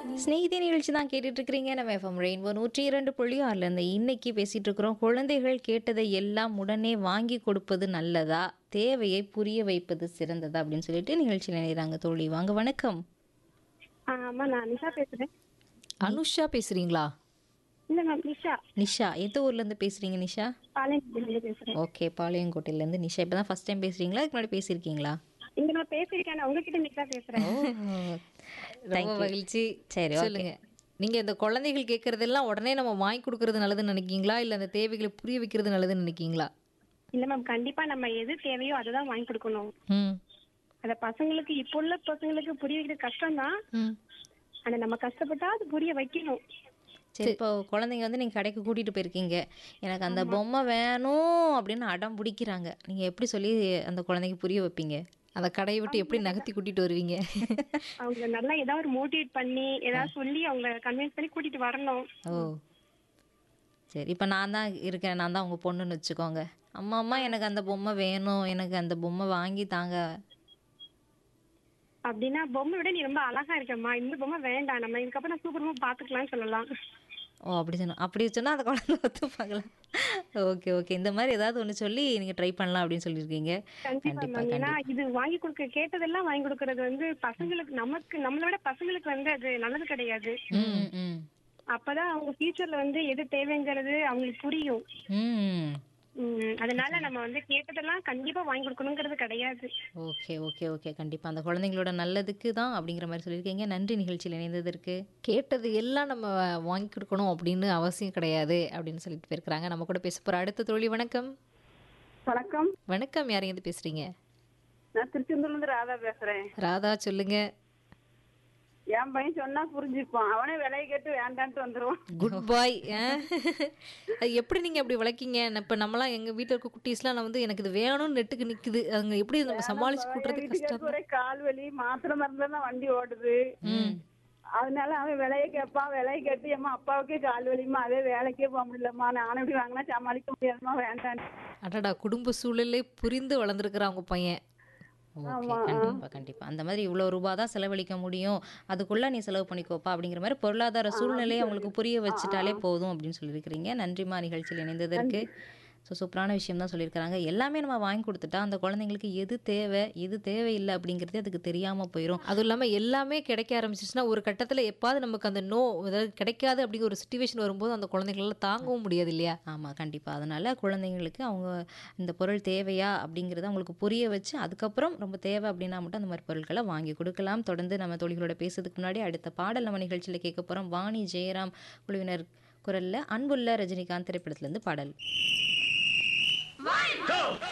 ஸ்நேகிதி நிகழ்ச்சி தான் கேட்டுட்டு இருக்கிறீங்க நம்ம எஃப்எம் ரெயின்போ நூற்றி இரண்டு புள்ளி ஆறுல இருந்து இன்னைக்கு பேசிட்டு இருக்கிறோம் குழந்தைகள் கேட்டதை எல்லாம் உடனே வாங்கி கொடுப்பது நல்லதா தேவையை புரிய வைப்பது சிறந்ததா அப்படின்னு சொல்லிட்டு நிகழ்ச்சியில் இணைகிறாங்க தோழி வாங்க வணக்கம் ஆ, ஆமா நான் நிஷா பேசுறேன் அனுஷா பேசுறீங்களா இல்ல மேம் நிஷா நிஷா எந்த ஊர்ல இருந்து பேசுறீங்க நிஷா பாளையத்துல பேசுறேன் ஓகே பாளையங்கோட்டையில இருந்து நிஷா இப்பதான் ஃபர்ஸ்ட் டைம் பேசுறீங்களா இதுக்கு முன்னாடி பேசியிருக்கீங்களா இங்க நான் பேசியிருக்கேன் நான் உங்ககிட்ட இன்னைக்கு தான் பேசுறேன் ரொம்ப மகிழ்ச்சி சரி சொல்லுங்க நீங்க இந்த குழந்தைகள் கேட்கறதெல்லாம் உடனே நம்ம வாங்கி கொடுக்கறது நல்லதுன்னு நினைக்கீங்களா இல்ல அந்த தேவைகளை புரிய வைக்கிறது நல்லதுன்னு நினைக்கீங்களா இல்ல மேம் கண்டிப்பா நம்ம எது தேவையோ அதை தான் வாங்கி கொடுக்கணும் ம் அத பசங்களுக்கு இப்போ உள்ள பசங்களுக்கு புரிய வைக்கிறது கஷ்டம் தான் ம் ஆனா நம்ம கஷ்டப்பட்டா அது புரிய வைக்கணும் சரி இப்போ குழந்தைங்க வந்து நீங்கள் கடைக்கு கூட்டிகிட்டு போயிருக்கீங்க எனக்கு அந்த பொம்மை வேணும் அப்படின்னு அடம் பிடிக்கிறாங்க நீங்கள் எப்படி சொல்லி அந்த குழந்தைக்கு புரிய வைப்பீங்க அந்த கடையை விட்டு எப்படி நகர்த்தி கூட்டிட்டு வருவீங்க அவங்க நல்லா ஏதாவது ஒரு மோட்டிவேட் பண்ணி ஏதாவது சொல்லி அவங்கள கன்வின்ஸ் பண்ணி கூட்டிட்டு வரணும் ஓ சரி இப்போ நான் தான் இருக்கேன் நான் தான் உங்கள் பொண்ணுன்னு வச்சுக்கோங்க அம்மா அம்மா எனக்கு அந்த பொம்மை வேணும் எனக்கு அந்த பொம்மை வாங்கி தாங்க அப்படின்னா பொம்மை விட நீ ரொம்ப அழகா இருக்கம்மா இந்த பொம்மை வேண்டாம் நம்ம இதுக்கப்புறம் சூப்பரமா பாத்துக்கலாம்னு சொல்லலாம் ஓ அப்படி சொன்ன அப்படி சொன்னால் அந்த குழந்தை ஒத்துப்பாங்களா ஓகே ஓகே இந்த மாதிரி ஏதாவது ஒன்று சொல்லி நீங்கள் ட்ரை பண்ணலாம் அப்படின்னு சொல்லியிருக்கீங்க கண்டிப்பா கண்டிப்பா மேம் ஏன்னா கண்டிப்பா இது வாங்கி கொடுக்க கேட்டதெல்லாம் வாங்கி கொடுக்கறது வந்து பசங்களுக்கு நமக்கு நம்மளை விட பசங்களுக்கு வந்து அது நல்லது கிடையாது ம் ம் அப்பதான் அவங்க ஃபியூச்சர்ல வந்து எது தேவைங்கிறது அவங்களுக்கு புரியும் ம் உம் அதனால நம்ம வந்து கேட்டதெல்லாம் கண்டிப்பா வாங்கி கொடுக்கணுங்கிறது கிடையாது ஓகே ஓகே ஓகே கண்டிப்பாக அந்த குழந்தைங்களோட நல்லதுக்கு தான் அப்படிங்கிற மாதிரி சொல்லியிருக்கீங்க நன்றி நிகழ்ச்சியில் இணைந்ததற்கு கேட்டது எல்லாம் நம்ம வாங்கி கொடுக்கணும் அப்படின்னு அவசியம் கிடையாது அப்படின்னு சொல்லிட்டு போயிருக்கிறாங்க நம்ம கூட பேச போற அடுத்த தோழி வணக்கம் வணக்கம் வணக்கம் யாரையும் இருந்து பேசுறீங்க நான் திருச்செந்தூர்ல இருந்து ராதா பேசுறேன் ராதா சொல்லுங்க என் பையன் சொன்னா புரிஞ்சுப்பான் அவனே விலையை கேட்டு வேண்டான்ட்டு வந்துருவான் குட் பாய் அது எப்படி நீங்க அப்படி வளர்க்கீங்க இப்ப நம்மலாம் எங்க வீட்டுல இருக்க குட்டீஸ்லாம் நான் வந்து எனக்கு இது வேணும்னு நெட்டுக்கு நிக்குது அவங்க எப்படி நம்ம சமாளிச்சு கூட்டுறது கஷ்டம் வீட்டுக்கு ஒரே கால் வலி மாத்திரை மருந்து தான் வண்டி ஓடுது அதனால அவன் விலையை கேட்பான் விலையை கேட்டு ஏமா அப்பாவுக்கே கால் வலிமா அதே வேலைக்கே போக முடியலம்மா நானும் இப்படி வாங்கினா சமாளிக்க முடியாதுமா வேண்டாம் அடடா குடும்ப சூழலே புரிந்து வளர்ந்துருக்கிறான் உங்க பையன் ஓகே கண்டிப்பா கண்டிப்பா அந்த மாதிரி இவ்வளோ ரூபா தான் செலவழிக்க முடியும் அதுக்குள்ள நீ செலவு பண்ணிக்கோப்பா அப்படிங்கிற மாதிரி பொருளாதார சூழ்நிலையை அவங்களுக்கு புரிய வச்சுட்டாலே போதும் அப்படின்னு சொல்லியிருக்கிறீங்க நன்றிமா நிகழ்ச்சியில் இணைந்ததற்கு ஸோ சூப்பரான விஷயம் தான் சொல்லியிருக்கிறாங்க எல்லாமே நம்ம வாங்கி கொடுத்துட்டா அந்த குழந்தைங்களுக்கு எது தேவை எது தேவையில்லை அப்படிங்கிறது அதுக்கு தெரியாம போயிடும் அதுவும் இல்லாம எல்லாமே கிடைக்க ஆரம்பிச்சிச்சுன்னா ஒரு கட்டத்துல எப்பாவது நமக்கு அந்த நோ அதாவது கிடைக்காது அப்படிங்கிற ஒரு சுச்சுவேஷன் வரும்போது அந்த குழந்தைகளால தாங்கவும் முடியாது இல்லையா ஆமாம் கண்டிப்பாக அதனால் குழந்தைங்களுக்கு அவங்க இந்த பொருள் தேவையா அப்படிங்கிறத அவங்களுக்கு புரிய வச்சு அதுக்கப்புறம் ரொம்ப தேவை அப்படின்னா மட்டும் அந்த மாதிரி பொருட்களை வாங்கி கொடுக்கலாம் தொடர்ந்து நம்ம தோழிகளோட பேசுறதுக்கு முன்னாடி அடுத்த பாடல் நம்ம நிகழ்ச்சியில் கேட்க போகிறோம் வாணி ஜெயராம் குழுவினர் குரலில் அன்புள்ள ரஜினிகாந்த் திரைப்படத்துலேருந்து பாடல்